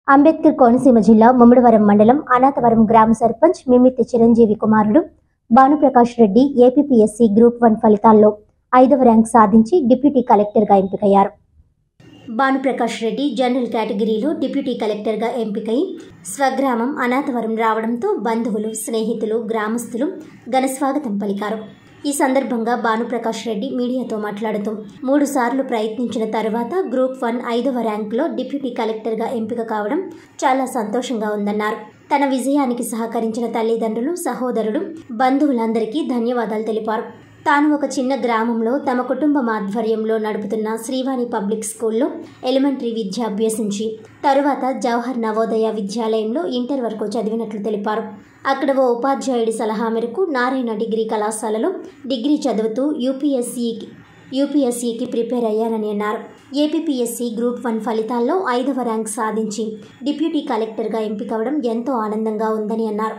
అంబేద్కర్ కోనసీమ జిల్లా ముమ్మడివరం మండలం అనాథవరం గ్రామ సర్పంచ్ మిమితి చిరంజీవి కుమారుడు Bhanuprakash Reddy APPSC group one ఫలితాల్లో ఐదవ ర్యాంక్ సాధించి డిప్యూటీ కలెక్టర్గా ఎంపికయ్యారు భానుప్రకాష్ రెడ్డి జనరల్ కేటగిరీలో డిప్యూటీ కలెక్టర్గా ఎంపికై స్వగ్రామం అనాథవరం రావడంతో బంధువులు స్నేహితులు గ్రామస్తులు ఘనస్వాగతం పలికారు ఈ సందర్భంగా భానుప్రకాష్ రెడ్డి మీడియాతో మాట్లాడుతూ మూడు సార్లు ప్రయత్నించిన తర్వాత గ్రూప్ వన్ ఐదవ ర్యాంకులో డిప్యూటీ కలెక్టర్గా ఎంపిక కావడం చాలా సంతోషంగా ఉందన్నారు తన విజయానికి సహకరించిన తల్లిదండ్రులు సహోదరుడు బంధువులందరికీ ధన్యవాదాలు తెలిపారు తాను ఒక చిన్న గ్రామంలో తమ కుటుంబం ఆధ్వర్యంలో నడుపుతున్న శ్రీవాణి పబ్లిక్ స్కూల్లో ఎలిమెంటరీ విద్య అభ్యసించి తరువాత జవహర్ నవోదయ విద్యాలయంలో ఇంటర్ వరకు చదివినట్లు తెలిపారు అక్కడ ఓ ఉపాధ్యాయుడి సలహా మేరకు నారాయణ డిగ్రీ కళాశాలలో డిగ్రీ చదువుతూ యూపీఎస్సీకి యూపీఎస్సీకి ప్రిపేర్ అయ్యానని అన్నారు ఏపీపీఎస్సీ గ్రూప్ వన్ ఫలితాల్లో ఐదవ ర్యాంక్ సాధించి డిప్యూటీ కలెక్టర్గా ఎంపికవడం ఎంతో ఆనందంగా ఉందని అన్నారు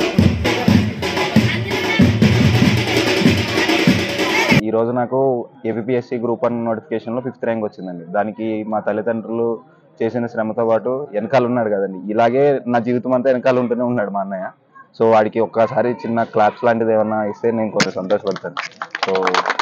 ఈ రోజు నాకు ఏపీఎస్సి గ్రూప్ వన్ నోటిఫికేషన్లో ఫిఫ్త్ ర్యాంక్ వచ్చిందండి దానికి మా తల్లిదండ్రులు చేసిన శ్రమతో పాటు వెనకాల ఉన్నాడు కదండి ఇలాగే నా జీవితం అంతా వెనకాల ఉంటూనే ఉన్నాడు మా అన్నయ్య సో వాడికి ఒక్కసారి చిన్న క్లాప్స్ లాంటిది ఏమన్నా ఇస్తే నేను కొంచెం సంతోషపడతాను సో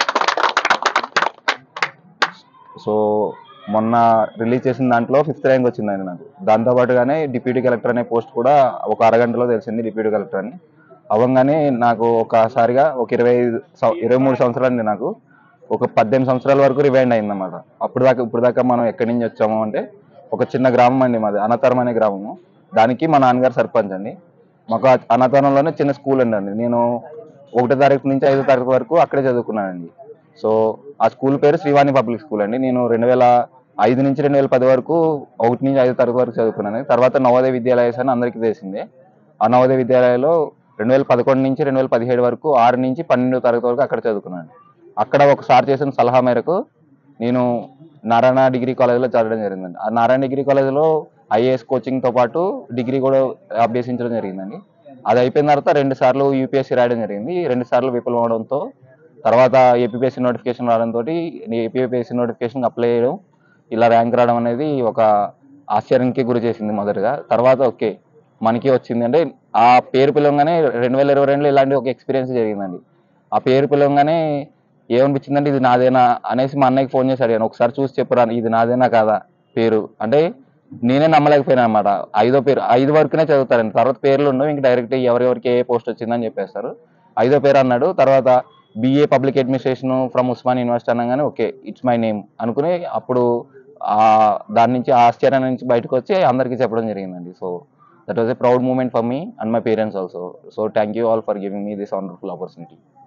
సో మొన్న రిలీజ్ చేసిన దాంట్లో ఫిఫ్త్ ర్యాంక్ వచ్చిందండి నాకు దాంతోపాటుగానే డిప్యూటీ కలెక్టర్ అనే పోస్ట్ కూడా ఒక అరగంటలో తెలిసింది డిప్యూటీ కలెక్టర్ అని అవ్వగానే నాకు ఒకసారిగా ఒక ఇరవై ఐదు సం- ఇరవై మూడు సంవత్సరాలు అండి నాకు ఒక పద్దెనిమిది సంవత్సరాల వరకు రివైండ్ అయిందన్నమాట అప్పుడు దాకా ఇప్పుడు దాకా మనం ఎక్కడి నుంచి వచ్చాము అంటే ఒక చిన్న గ్రామం అండి మాది అనాతరం అనే గ్రామము దానికి మా నాన్నగారు సర్పంచ్ అండి మాకు ఆ అనాతరంలోనే చిన్న స్కూల్ అండి అండి నేను ఒకటో తారీఖు నుంచి ఐదో తారీఖు వరకు అక్కడే చదువుకున్నానండి సో ఆ స్కూల్ పేరు శ్రీవాణి పబ్లిక్ స్కూల్ అండి నేను రెండు వేల ఐదు నుంచి రెండు వేల పది వరకు ఒకటి నుంచి ఐదో తరగతి వరకు చదువుకున్నాను తర్వాత నవోదయ విద్యాలయాస్ అని అందరికీ తెలిసిందే ఆ నవోదయ విద్యాలయంలో రెండు వేల పదకొండు నుంచి రెండు వేల పదిహేడు వరకు ఆరు నుంచి పన్నెండో తరగతి వరకు అక్కడ చదువుకున్నాను అక్కడ ఒకసారి చేసిన సలహా మేరకు నేను నారాయణ డిగ్రీ కాలేజ్లో చదవడం జరిగిందండి ఆ నారాయణ డిగ్రీ కాలేజ్లో ఐఏఎస్ కోచింగ్తో పాటు డిగ్రీ కూడా అభ్యసించడం జరిగిందండి అది అయిపోయిన తర్వాత రెండు సార్లు యూపీఎస్సీ రాయడం జరిగింది రెండు సార్లు విఫలం అవడంతో తర్వాత ఏపీఎస్సీ నోటిఫికేషన్ రావడంతో ఏపీఎస్సీ నోటిఫికేషన్ అప్లై చేయడం ఇలా ర్యాంక్ రావడం అనేది ఒక ఆశ్చర్యానికి గురి చేసింది మొదటగా తర్వాత ఓకే మనకి వచ్చింది అంటే ఆ పేరు పిలవగానే రెండు వేల ఇరవై రెండులో ఇలాంటి ఒక ఎక్స్పీరియన్స్ జరిగిందండి ఆ పేరు పిలవగానే ఏమనిపించిందంటే ఇది నాదేనా అనేసి మా అన్నయ్యకి ఫోన్ చేసి అడిగాను ఒకసారి చూసి చెప్పురా ఇది నాదేనా కాదా పేరు అంటే నేనే నమ్మలేకపోయినా అనమాట ఐదో పేరు ఐదు వరకునే చదువుతారండి తర్వాత పేర్లు ఉండవు ఇంక డైరెక్ట్ ఎవరెవరికి ఏ పోస్ట్ వచ్చిందని చెప్పేస్తారు ఐదో పేరు అన్నాడు తర్వాత BA public administration from Osman university అనగానే ఓకే ఇట్స్ మై నేమ్ అనుకుని అప్పుడు ఆ దాని నుంచి ఆ ఆశ్చర్యం నుంచి బయటకు వచ్చి అందరికీ చెప్పడం జరిగిందండి so that was a proud moment for me and my parents also so thank you all for giving me this wonderful opportunity